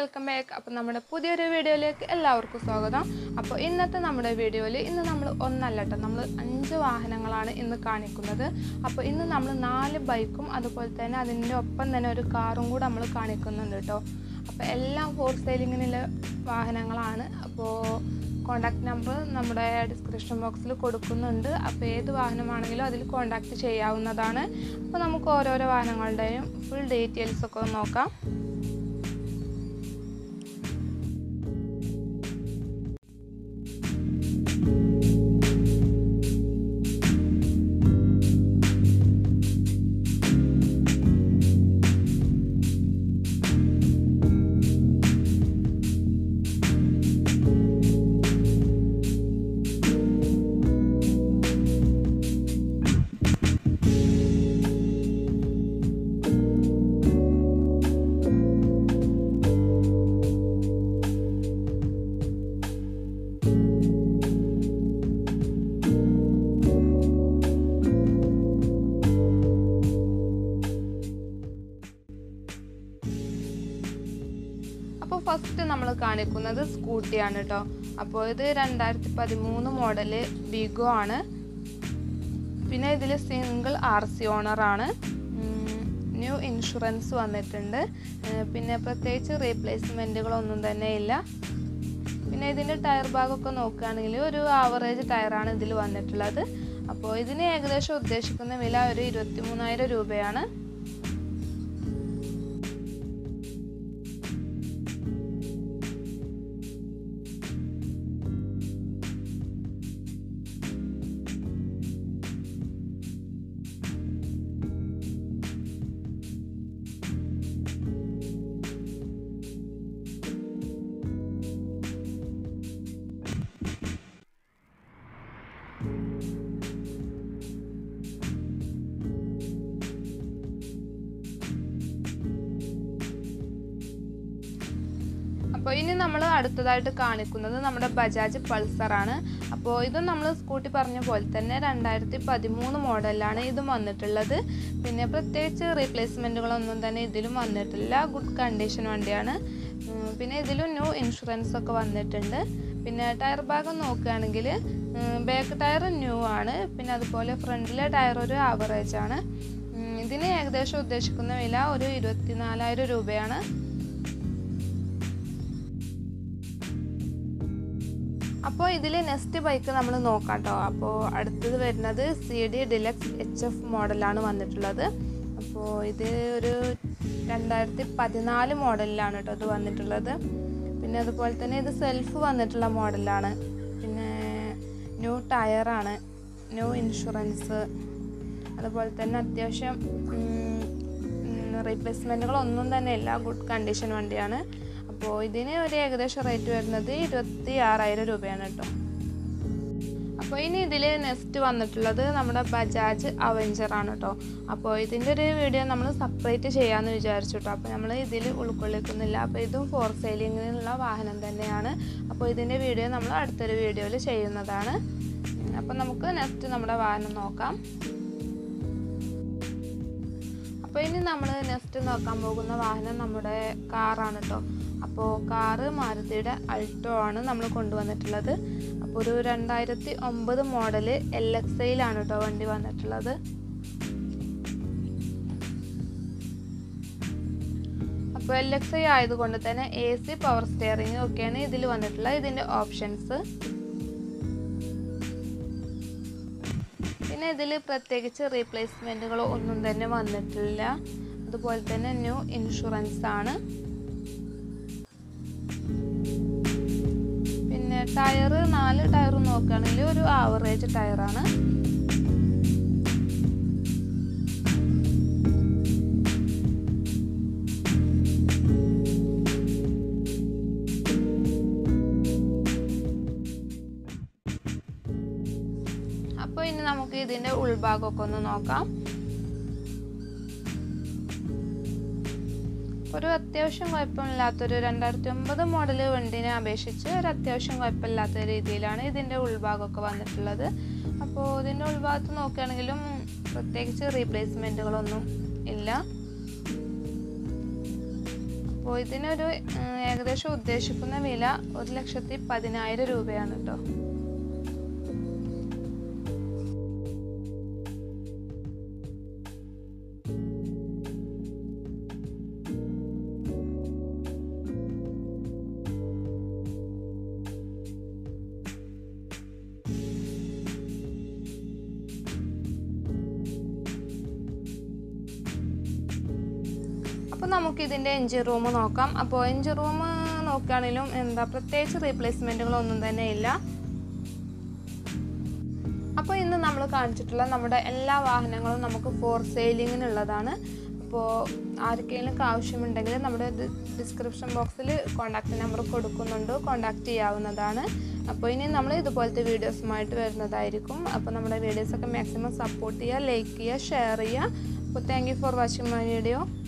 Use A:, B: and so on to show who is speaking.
A: welcome back അപ്പോൾ നമ്മുടെ പുതിയൊരു വീഡിയോയിലേക്ക് എല്ലാവർക്കും സ്വാഗതം അപ്പോൾ ഇന്നത്തെ നമ്മുടെ വീഡിയോയിൽ ഇന്ന് നമ്മൾ ഒന്നല്ല കേട്ടോ നമ്മൾ അഞ്ച് വാഹനങ്ങളാണ് ഇന്ന് കാണിക്കുന്നത് അപ്പോൾ ഇന്ന് നമ്മൾ നാല് ബൈക്കും അതുപോലെ തന്നെ അതിൻ്റെ ഒപ്പം തന്നെ ഒരു കാറും കൂടെ നമ്മൾ കാണിക്കുന്നുണ്ട് കേട്ടോ അപ്പോൾ എല്ലാം ഫോർ സെയിലിങ്ങിനുള്ള വാഹനങ്ങളാണ് അപ്പോൾ കോണ്ടാക്ട് നമ്പർ നമ്മുടെ ഡിസ്ക്രിപ്ഷൻ ബോക്സിൽ കൊടുക്കുന്നുണ്ട് അപ്പോൾ ഏത് വാഹനമാണെങ്കിലും അതിൽ കോണ്ടാക്ട് ചെയ്യാവുന്നതാണ് അപ്പോൾ നമുക്ക് ഓരോരോ വാഹനങ്ങളുടെയും ഫുൾ ഡീറ്റെയിൽസ് ഒക്കെ ഒന്ന് നോക്കാം അപ്പോൾ ഫസ്റ്റ് നമ്മൾ കാണിക്കുന്നത് സ്കൂട്ടിയാണ് കേട്ടോ അപ്പോൾ ഇത് രണ്ടായിരത്തി പതിമൂന്ന് മോഡല് ബിഗോ ആണ് പിന്നെ ഇതിൽ സിംഗിൾ ആർ സി ഓണറാണ് ന്യൂ ഇൻഷുറൻസ് വന്നിട്ടുണ്ട് ഏർ പിന്നെ പ്രത്യേകിച്ച് റീപ്ലേസ്മെൻറ്റുകളൊന്നും തന്നെ ഇല്ല പിന്നെ ഇതിൻ്റെ ടയർ ഭാഗമൊക്കെ നോക്കുകയാണെങ്കിൽ ഒരു ആവറേജ് ടയറാണ് ഇതിൽ വന്നിട്ടുള്ളത് അപ്പോൾ ഇതിന് ഏകദേശം ഉദ്ദേശിക്കുന്ന വില ഒരു ഇരുപത്തി മൂന്നായിരം രൂപയാണ് അപ്പോൾ ഇനി നമ്മൾ അടുത്തതായിട്ട് കാണിക്കുന്നത് നമ്മുടെ ബജാജ് പൾസറാണ് അപ്പോൾ ഇതും നമ്മൾ സ്കൂട്ടി പറഞ്ഞ പോലെ തന്നെ രണ്ടായിരത്തി പതിമൂന്ന് മോഡലിലാണ് ഇതും വന്നിട്ടുള്ളത് പിന്നെ പ്രത്യേകിച്ച് റീപ്ലേസ്മെൻറ്റുകളൊന്നും തന്നെ ഇതിലും വന്നിട്ടില്ല ഗുഡ് കണ്ടീഷൻ വണ്ടിയാണ് ഉം, പിന്നെ ഇതിലും ന്യൂ ഇൻഷുറൻസ് ഒക്കെ വന്നിട്ടുണ്ട് പിന്നെ ടയർ ഭാഗം നോക്കുകയാണെങ്കിൽ ബാക്ക് ടയർ ന്യൂ ആണ് പിന്നെ അതുപോലെ ഫ്രണ്ടിലെ ടയർ ഒരു ആവറേജ് ആണ് ഉം, ഇതിന് ഏകദേശം ഉദ്ദേശിക്കുന്ന വില ഒരു ഇരുപത്തിനാലായിരം രൂപയാണ് അപ്പോൾ ഇതിൽ നെക്സ്റ്റ് ബൈക്ക് നമ്മൾ നോക്കാം കേട്ടോ അപ്പോൾ അടുത്തത് വരുന്നത് C D deluxe H F മോഡലാണ് വന്നിട്ടുള്ളത് അപ്പോൾ ഇത് ഒരു രണ്ടായിരത്തി പതിനാല് മോഡലിലാണ് കേട്ടോ ഇത് വന്നിട്ടുള്ളത് പിന്നെ അതുപോലെ തന്നെ ഇത് സെൽഫ് വന്നിട്ടുള്ള മോഡലാണ് പിന്നെ ന്യൂ ടയറാണ് ന്യൂ ഇൻഷുറൻസ് അതുപോലെ തന്നെ അത്യാവശ്യം റീപ്ലേസ്മെൻറ്റുകളൊന്നും തന്നെ ഇല്ല ഗുഡ് കണ്ടീഷൻ വണ്ടിയാണ് അപ്പോൾ ഇതിന് ഒരു ഏകദേശം റേറ്റ് വരുന്നത് ഇരുപത്തി ആറായിരം രൂപയാണ് കേട്ടോ അപ്പോൾ ഇനി ഇതിൽ നെക്സ്റ്റ് വന്നിട്ടുള്ളത് നമ്മുടെ ബജാജ് അവഞ്ചർ ആണ് കേട്ടോ അപ്പോൾ ഇതിൻ്റെ ഒരു വീഡിയോ നമ്മൾ സെപ്പറേറ്റ് ചെയ്യാമെന്ന് വിചാരിച്ചു കേട്ടോ അപ്പോൾ നമ്മൾ ഇതിൽ ഉൾക്കൊള്ളിക്കുന്നില്ല അപ്പോൾ ഇതും ഫോർ സെയിലിങ്ങിനുള്ള വാഹനം തന്നെയാണ് അപ്പോൾ ഇതിൻ്റെ വീഡിയോ നമ്മൾ അടുത്തൊരു വീഡിയോയിൽ ചെയ്യുന്നതാണ് അപ്പോൾ നമുക്ക് നെക്സ്റ്റ് നമ്മുടെ വാഹനം നോക്കാം അപ്പോൾ ഇനി നമ്മൾ നെക്സ്റ്റ് നോക്കാൻ പോകുന്ന വാഹനം നമ്മുടെ കാറാണ് കേട്ടോ അപ്പോൾ കാറ് മാരുതിയുടെ അൾട്ടോ ആണ് നമ്മൾ കൊണ്ടുവന്നിട്ടുള്ളത് അപ്പോൾ ഒരു രണ്ടായിരത്തി ഒമ്പത് മോഡല് എൽ എക്സ് ഐയിലാണ് കേട്ടോ വണ്ടി വന്നിട്ടുള്ളത് അപ്പോൾ എൽ എക്സ് ഐ ആയതുകൊണ്ട് തന്നെ എ സി പവർ സ്റ്റിയറിംഗ് ഒക്കെയാണ് ഇതിൽ വന്നിട്ടുള്ളത് ഇതിൻ്റെ ഓപ്ഷൻസ് പിന്നെ ഇതിൽ പ്രത്യേകിച്ച് റീപ്ലേസ്മെൻറ്റുകൾ ഒന്നും തന്നെ വന്നിട്ടില്ല അതുപോലെ തന്നെ ന്യൂ ഇൻഷുറൻസ് ആണ് പിന്നെ ടയർ നാല് ടയർ നോക്കുകയാണെങ്കിൽ ഒരു ആവറേജ് ടയറാണ് അപ്പോൾ ഇനി നമുക്ക് ഇതിൻ്റെ ഉൾഭാഗമൊക്കെ ഒന്ന് നോക്കാം ഒരു അത്യാവശ്യം കുഴപ്പമില്ലാത്തൊരു രണ്ടായിരത്തി ഒമ്പത് മോഡൽ വണ്ടിനെ അപേക്ഷിച്ച് ഒരു അത്യാവശ്യം കുഴപ്പമില്ലാത്ത രീതിയിലാണ് ഇതിൻ്റെ ഉൾഭാഗമൊക്കെ വന്നിട്ടുള്ളത് അപ്പോൾ ഇതിൻ്റെ ഉൾഭാഗത്ത് നോക്കുകയാണെങ്കിലും പ്രത്യേകിച്ച് റീപ്ലേസ്മെൻറ്റുകളൊന്നും ഇല്ല അപ്പോൾ അപ്പോൾ ഇതിനൊരു ഉം, ഏകദേശം ഉദ്ദേശിക്കുന്ന വില ഒരു ലക്ഷത്തി പതിനായിരം രൂപയാണ് കേട്ടോ അപ്പോൾ നമുക്ക് ഇതിൻ്റെ എഞ്ചിൻ റൂം നോക്കാം അപ്പോൾ എഞ്ചിൻ റൂം നോക്കുകയാണെങ്കിലും എന്താ പ്രത്യേകിച്ച് റീപ്ലേസ്മെൻറ്റുകളൊന്നും തന്നെ ഇല്ല അപ്പോൾ ഇന്ന് നമ്മൾ കാണിച്ചിട്ടുള്ള നമ്മുടെ എല്ലാ വാഹനങ്ങളും നമുക്ക് ഫോർ സെയിലിങ്ങിനുള്ളതാണ് അപ്പോൾ ആർക്കെങ്കിലും ആവശ്യമുണ്ടെങ്കിൽ നമ്മുടെ ഡിസ്ക്രിപ്ഷൻ ബോക്സിൽ കോൺടാക്റ്റ് നമ്പർ കൊടുക്കുന്നുണ്ട് കോൺടാക്റ്റ് ചെയ്യാവുന്നതാണ് അപ്പോൾ ഇനി നമ്മൾ ഇതുപോലത്തെ വീഡിയോസുമായിട്ട് വരുന്നതായിരിക്കും അപ്പോൾ നമ്മുടെ വീഡിയോസൊക്കെ മാക്സിമം സപ്പോർട്ട് ചെയ്യുക ലൈക്ക് ചെയ്യുക ഷെയർ ചെയ്യുക അപ്പോൾ thank you for watching my video